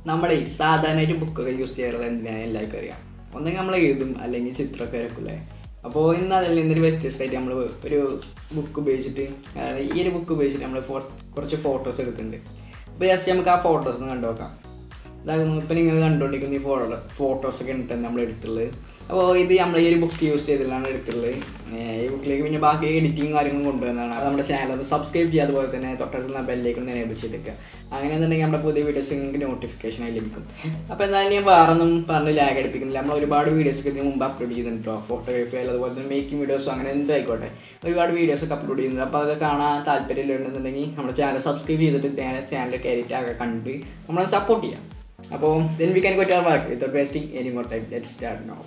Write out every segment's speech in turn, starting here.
നമ്മളെ സാധാരണയായിട്ട് ബുക്കൊക്കെ യൂസ് ചെയ്യാറുള്ളത് എന്തിനാണ് എല്ലാവർക്കും അറിയാം ഒന്നെങ്കിൽ നമ്മൾ എഴുതും അല്ലെങ്കിൽ ചിത്രമൊക്കെ വരക്കില്ലേ അപ്പോൾ ഇന്ന് അതിൽ നിന്നൊരു വ്യത്യസ്തമായിട്ട് നമ്മൾ ഒരു ബുക്ക് ഉപയോഗിച്ചിട്ട് അതായത് ഈ ഒരു ബുക്ക് ഉപയോഗിച്ചിട്ട് നമ്മൾ കുറച്ച് ഫോട്ടോസ് എടുത്തിട്ടുണ്ട് അപ്പോൾ ജസ്റ്റ് നമുക്ക് ആ ഫോട്ടോസ് ഒന്ന് കണ്ടു നോക്കാം ഇതാകുന്നു ഇപ്പം നിങ്ങൾ കണ്ടുകൊണ്ടിരിക്കുന്ന ഈ ഫോട്ടോ ഫോട്ടോസൊക്കെ ഉണ്ടിട്ട് നമ്മൾ എടുത്തുള്ളത് അപ്പോൾ ഇത് നമ്മൾ ഈ ഒരു ബുക്ക് യൂസ് ചെയ്തിട്ടാണ് എടുത്തുള്ളത് ഏർ ഈ ബുക്കിലേക്ക് പിന്നെ ബാക്കി എഡിറ്റിങ് കാര്യങ്ങളും കൊണ്ടുവന്നതാണ് അത് നമ്മുടെ ചാനൽ ഒന്ന് സബ്സ്ക്രൈബ് ചെയ്യുക അതുപോലെ തന്നെ തൊട്ടടുത്തുള്ള ബെല്ലേക്ക് ഒന്ന് എനേബിൾ ചെയ്തേക്കുക അങ്ങനെ എന്നുണ്ടെങ്കിൽ നമ്മുടെ പുതിയ വീഡിയോസ് നിങ്ങൾക്ക് നോട്ടിഫിക്കേഷൻ ആയി ലഭിക്കും അപ്പോൾ എന്തായാലും ഞാൻ വേറൊന്നും പറഞ്ഞ് ലാഗ് അടിപ്പിക്കുന്നില്ല നമ്മൾ ഒരുപാട് വീഡിയോസ് ഒക്കെ ഇതിന് മുമ്പ് അപ്ലോഡ് ചെയ്തിട്ടുണ്ടോ ഫോട്ടോഗ്രാഫി അതുപോലെ തന്നെ മേക്കിംഗ് വീഡിയോസോ അങ്ങനെ എന്തായിക്കോട്ടെ ഒരുപാട് വീഡിയോസ് ഒക്കെ അപ്ലോഡ് ചെയ്യുന്നത് അപ്പോൾ അതൊക്കെ കാണാൻ താല്പര്യമുണ്ടെന്നുണ്ടെങ്കിൽ നമ്മുടെ ചാനൽ സബ്സ്ക്രൈബ് ചെയ്തിട്ട് നേരെ ചാനൽ കയറിയിട്ട് ആകെ കണ്ട് നമ്മളെ സപ്പോർട്ട് ചെയ്യാം അപ്പോൾ then we can go to our work without wasting any more time let start no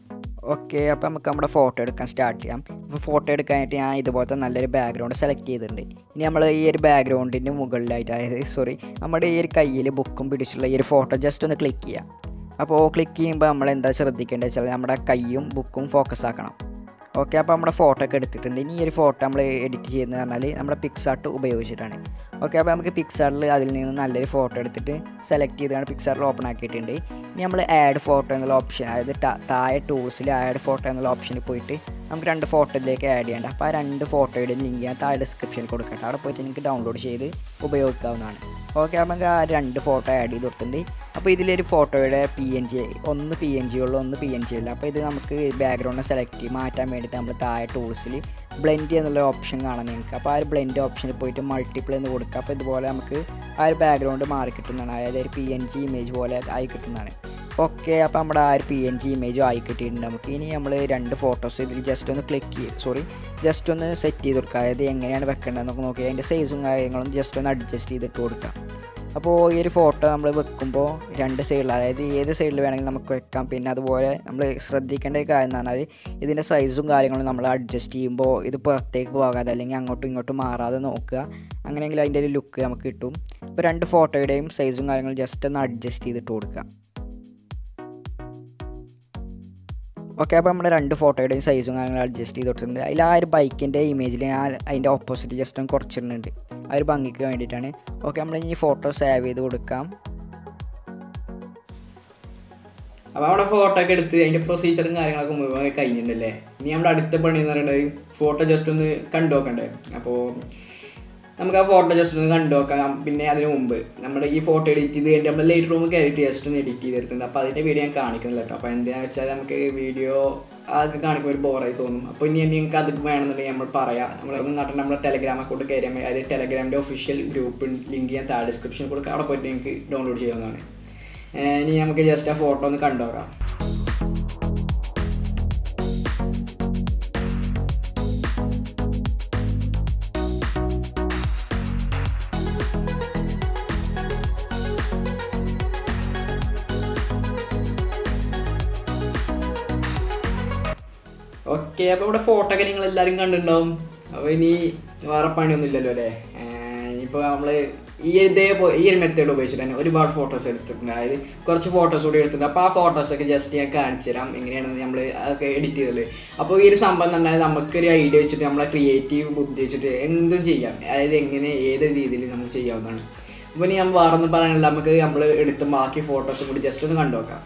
okay അപ്പോൾ നമുക്ക് നമ്മുടെ ഫോട്ടോ എടുക്കാൻ സ്റ്റാർട്ട് ചെയ്യാം അപ്പോൾ ഫോട്ടോ എടുക്കാനായിട്ട് ഞാൻ ഇതുപോലത്തെ നല്ലൊരു ബാക്ക്ഗ്രൗണ്ട് സെലക്ട് ചെയ്തിട്ടുണ്ട് ഇനി നമ്മൾ ഈ ഒരു ബാക്ക്ഗ്രൗണ്ടിൻ്റെ മുകളിലായിട്ട് അതായത് സോറി നമ്മുടെ ഈ ഒരു കയ്യിൽ ബുക്കും പിടിച്ചിട്ടുള്ള ഈ ഒരു ഫോട്ടോ ജസ്റ്റ് ഒന്ന് ക്ലിക്ക് ചെയ്യാം അപ്പോൾ ക്ലിക്ക് ചെയ്യുമ്പോൾ നമ്മൾ എന്താ ശ്രദ്ധിക്കേണ്ടത് വെച്ചാൽ നമ്മുടെ കൈയും ബുക്കും ഫോക്കസ് ആക്കണം ഓക്കെ അപ്പോൾ നമ്മുടെ ഫോട്ടോ ഒക്കെ എടുത്തിട്ടുണ്ട് ഇനി ഈ ഒരു ഫോട്ടോ നമ്മൾ എഡിറ്റ് ചെയ്യുന്നത് പറഞ്ഞാൽ നമ്മുടെ പിക്സാർട്ട് ഉപയോഗിച്ചിട്ടാണ് ഓക്കെ അപ്പോൾ നമുക്ക് പിക്സാറിൽ അതിൽ നിന്ന് നല്ലൊരു ഫോട്ടോ എടുത്തിട്ട് സെലക്ട് ചെയ്താണ് പിക്സാറിൽ ഓപ്പൺ ആക്കിയിട്ടുണ്ട് ഇനി നമ്മൾ ആഡ് ഫോട്ടോ എന്നുള്ള ഓപ്ഷൻ അതായത് താ- താഴെ ടൂൾസിൽ ആഡ് ഫോട്ടോ എന്നുള്ള ഓപ്ഷനിൽ പോയിട്ട് നമുക്ക് രണ്ട് ഫോട്ടോയിലേക്ക് ആഡ് ചെയ്യേണ്ട അപ്പോൾ ആ രണ്ട് ഫോട്ടോയുടെ ലിങ്ക് ഞാൻ താഴെ ഡിസ്ക്രിപ്ഷനിൽ കൊടുക്കട്ടെ അവിടെ പോയിട്ട് നിങ്ങൾക്ക് ഡൗൺലോഡ് ചെയ്ത് ഉപയോഗിക്കാവുന്നതാണ് ഓക്കെ അപ്പോൾ നമുക്ക് ആ രണ്ട് ഫോട്ടോ ആഡ് ചെയ്ത് കൊടുത്തിട്ടുണ്ട് അപ്പോൾ ഇതിലൊരു ഫോട്ടോയുടെ പി എൻ ജി ഒന്ന് പി എൻ ജി ഉള്ളൂ ഒന്ന് പി എൻ ജി ഉള്ളു അപ്പോൾ ഇത് നമുക്ക് ബാക്ക്ഗ്രൗണ്ട് സെലക്ട് ചെയ്ത് മാറ്റാൻ വേണ്ടിയിട്ട് നമ്മൾ താഴെ ടൂൾസിൽ ബ്ലെൻഡ് എന്നുള്ള ഓപ്ഷൻ കാണാം നിങ്ങൾക്ക് അപ്പോൾ ആ ഒരു ബ്ലെൻഡ് ഓപ്ഷനിൽ പോയിട്ട് മൾട്ടിപ്പിൾ എന്ന് കൊടുക്കുക അപ്പോൾ ഇതുപോലെ നമുക്ക് ആ ഒരു ബാക്ക്ഗ്രൗണ്ട് മാറി കിട്ടുന്നതാണ് അതായത് ഒരു പി എൻ ജി ഇമേജ് പോലെ ആയി കിട്ടുന്നതാണ് ഓക്കെ അപ്പോൾ നമ്മുടെ ആ ഒരു പി എൻ ജി ഇമേജും ആയി കിട്ടിയിട്ടുണ്ട് നമുക്ക് ഇനി നമ്മൾ രണ്ട് ഫോട്ടോസ് ഇതിൽ ജസ്റ്റ് ഒന്ന് ക്ലിക്ക് ചെയ്ത് സോറി ജസ്റ്റ് ഒന്ന് സെറ്റ് ചെയ്ത് കൊടുക്കുക അതായത് എങ്ങനെയാണ് വെക്കേണ്ടതെന്നൊക്കെ നോക്കി അതിൻ്റെ സൈസും കാര്യങ്ങളും ജസ്റ്റ് ഒന്ന് അഡ്ജസ്റ്റ് ചെയ്തിട്ട് കൊടുക്കാം അപ്പോൾ ഈ ഒരു ഫോട്ടോ നമ്മൾ വെക്കുമ്പോൾ രണ്ട് സൈഡിൽ അതായത് ഏത് സൈഡിൽ വേണമെങ്കിലും നമുക്ക് വെക്കാം പിന്നെ അതുപോലെ നമ്മൾ ശ്രദ്ധിക്കേണ്ട ഒരു കാര്യം എന്ന് പറഞ്ഞാൽ ഇതിൻ്റെ സൈസും കാര്യങ്ങളും നമ്മൾ അഡ്ജസ്റ്റ് ചെയ്യുമ്പോൾ ഇത് പുറത്തേക്ക് പോകാതെ അല്ലെങ്കിൽ അങ്ങോട്ടും ഇങ്ങോട്ടും മാറാതെ നോക്കുക അങ്ങനെയെങ്കിൽ അതിൻ്റെ ഒരു ലുക്ക് നമുക്ക് കിട്ടും ഇപ്പോൾ രണ്ട് ഫോട്ടോയുടെയും സൈസും കാര്യങ്ങളും ജസ്റ്റ് ഒന്ന് അഡ്ജസ്റ്റ് ചെയ്തിട്ട് കൊടുക്കുക ഓക്കെ അപ്പോൾ നമ്മുടെ രണ്ട് ഫോട്ടോയുടെയും സൈസും കാര്യങ്ങളും അഡ്ജസ്റ്റ് ചെയ്ത് കൊടുത്തിട്ടുണ്ട് അതിൽ ആ ഒരു ബൈക്കിൻ്റെ ഇമേജിൽ ഞാൻ അതിൻ്റെ ഓപ്പോസിറ്റ് ജസ്റ്റ് ഒന്ന് കുറച്ചിടുന്നുണ്ട് ആ ഒരു ഭംഗിക്ക് വേണ്ടിയിട്ടാണ് ഓക്കെ നമ്മൾ ഇനി ഫോട്ടോ സേവ് ചെയ്ത് കൊടുക്കാം അപ്പോൾ അവിടെ ഫോട്ടോ ഒക്കെ എടുത്ത് അതിൻ്റെ പ്രൊസീജിയറും കാര്യങ്ങളൊക്കെ മുഴുവൻ കഴിഞ്ഞിട്ടുണ്ടല്ലേ ഇനി നമ്മുടെ അടുത്ത പണി എന്ന് പറയുന്നത് ഫോട്ടോ ജസ്റ്റ് ഒന്ന് കണ്ടു നോക്കണ്ടേ അപ്പോൾ നമുക്ക് ആ ഫോട്ടോ ജസ്റ്റ് ഒന്ന് കണ്ടു നോക്കാം പിന്നെ അതിന് മുമ്പ് നമ്മുടെ ഈ ഫോട്ടോ എഡിറ്റ് ചെയ്ത് കഴിഞ്ഞിട്ട് നമ്മൾ ലൈറ്റ് റൂം കയറിയിട്ട് ജസ്റ്റ് ഒന്ന് എഡിറ്റ് ചെയ്തെടുത്തിട്ടുണ്ട് അപ്പോൾ അതിൻ്റെ വീഡിയോ ഞാൻ കാണിക്കുന്നില്ല കേട്ടോ അപ്പോൾ എന്തിനാണെന്ന് വെച്ചാൽ നമുക്ക് വീഡിയോ അതൊക്കെ കാണിക്കുമ്പോൾ ഒരു ബോറായി തോന്നും അപ്പോൾ ഇനി നിങ്ങൾക്ക് അത് വേണമെന്നുണ്ടെങ്കിൽ നമ്മൾ പറയാം നമ്മൾ നാട്ടിൽ നമ്മുടെ ടെലഗ്രാം അക്കൗണ്ട് കയറിയാൽ മതി അതായത് ടെലഗ്രാമിൻ്റെ ഒഫീഷ്യൽ ഗ്രൂപ്പ് ലിങ്ക് ഞാൻ താഴെ ഡിസ്ക്രിപ്ഷനിൽ കൊടുക്കുക അവിടെ പോയിട്ട് നിങ്ങൾക്ക് ഡൗൺലോഡ് ചെയ്യാവുന്നതാണ് ഏഹ് ഇനി നമുക്ക് ജസ്റ്റ് ആ ഫോട്ടോ ഒന്ന് കണ്ടുനോക്കാം ഓക്കെ അപ്പോൾ ഇവിടെ ഫോട്ടോ ഒക്കെ നിങ്ങൾ എല്ലാവരും കണ്ടിട്ടുണ്ടാവും അപ്പോൾ ഇനി വേറെ പണിയൊന്നും ഇല്ലല്ലോ അല്ലേ ഇപ്പോൾ നമ്മൾ ഈ ഇതേപോലെ ഈ ഒരു മെത്തേഡ് ഉപയോഗിച്ചിട്ട് തന്നെ ഒരുപാട് ഫോട്ടോസ് എടുത്തിട്ടുണ്ട് അതായത് കുറച്ച് ഫോട്ടോസ് കൂടി എടുത്തിട്ടുണ്ട് അപ്പോൾ ആ ഫോട്ടോസൊക്കെ ജസ്റ്റ് ഞാൻ കാണിച്ചു തരാം എങ്ങനെയാണ് നമ്മൾ അതൊക്കെ എഡിറ്റ് ചെയ്തത് അപ്പോൾ ഈ ഒരു സംഭവം എന്ന് പറഞ്ഞാൽ നമുക്കൊരു ഐഡിയ വെച്ചിട്ട് നമ്മളെ ക്രിയേറ്റീവ് ബുദ്ധി വെച്ചിട്ട് എന്തും ചെയ്യാം അതായത് എങ്ങനെ ഏത് രീതിയിൽ നമുക്ക് ചെയ്യാവുന്നതാണ് അപ്പോൾ ഇനി ഞാൻ വേറെ ഒന്നും പറയാനില്ല നമുക്ക് നമ്മൾ എടുത്ത ബാക്കി ഫോട്ടോസും കൂടി ജസ്റ്റ് ഒന്ന് കണ്ടു നോക്കാം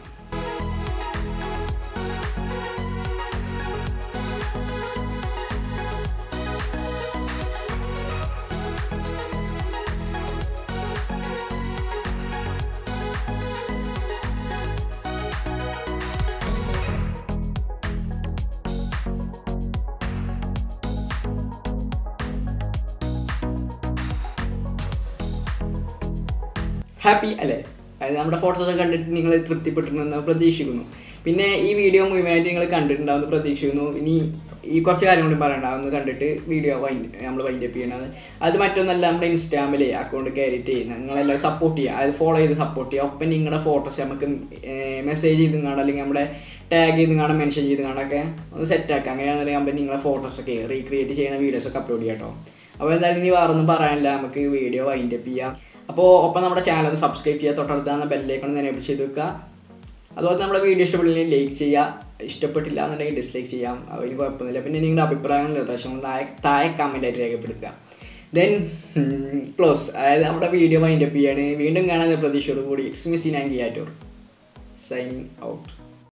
ഹാപ്പി അല്ലേ അതായത് നമ്മുടെ ഫോട്ടോസ് ഒക്കെ കണ്ടിട്ട് നിങ്ങൾ തൃപ്തിപ്പെട്ടിട്ടുണ്ടെന്ന് പ്രതീക്ഷിക്കുന്നു പിന്നെ ഈ വീഡിയോ മുഴുവനായിട്ട് നിങ്ങൾ കണ്ടിട്ടുണ്ടാവുമെന്ന് പ്രതീക്ഷിക്കുന്നു ഇനി ഈ കുറച്ച് കാര്യം കൂടി പറയണ്ട അതൊന്ന് കണ്ടിട്ട് വീഡിയോ വൈൻഡ് നമ്മൾ വൈൻഡ് അപ്പ് ചെയ്യണത് അത് മറ്റൊന്നല്ല നമ്മുടെ ഇൻസ്റ്റാമിൽ അക്കൗണ്ട് കയറിയിട്ട് നിങ്ങളെല്ലാം സപ്പോർട്ട് ചെയ്യുക അത് ഫോളോ ചെയ്ത് സപ്പോർട്ട് ചെയ്യുക ഒപ്പം നിങ്ങളുടെ ഫോട്ടോസ് നമുക്ക് മെസ്സേജ് ചെയ്ത് കാണാം അല്ലെങ്കിൽ നമ്മുടെ ടാഗ് ചെയ്ത് കാണാൻ മെൻഷൻ ചെയ്ത് കാണാനൊക്കെ ഒന്ന് സെറ്റ് ആക്കുക അങ്ങനെയാണെന്നുണ്ടെങ്കിൽ നമ്മൾ നിങ്ങളുടെ ഫോട്ടോസൊക്കെ റീക്രിയേറ്റ് ചെയ്യുന്ന വീഡിയോസൊക്കെ അപ്ലോഡ് ചെയ്യാം കേട്ടോ അപ്പോൾ എന്തായാലും ഇനി വേറെ ഒന്നും പറയാനില്ല നമുക്ക് വീഡിയോ വൈൻഡ് അപ്പ് ചെയ്യാം അപ്പോൾ ഒപ്പം നമ്മുടെ ചാനൽ സബ്സ്ക്രൈബ് ചെയ്യുക തൊട്ടടുത്താണ് ബെല്ലേക്കണം എനേബിൾ ചെയ്ത് വെക്കുക അതുപോലെ നമ്മുടെ വീഡിയോ ഇഷ്ടപ്പെട്ടില്ലെങ്കിൽ ലൈക്ക് ചെയ്യുക ഇഷ്ടപ്പെട്ടില്ല എന്നുണ്ടെങ്കിൽ ഡിസ്ലൈക്ക് ചെയ്യാം അതിന് കുഴപ്പമൊന്നുമില്ല പിന്നെ നിങ്ങളുടെ അഭിപ്രായങ്ങളും നിർദ്ദേശങ്ങളും താഴെ താഴെ കമൻ്റ് ആയിട്ട് രേഖപ്പെടുത്തുക ദെൻ ക്ലോസ് അതായത് നമ്മുടെ വീഡിയോ മൈൻഡപ്പ് ചെയ്യാണ് വീണ്ടും കാണാൻ പ്രതീക്ഷയോട് കൂടി ഇറ്റ്സ് മിസ് ഇൻ ആൻഡ് ഗിയാറ്റോർ സൈനിങ് ഔട്ട്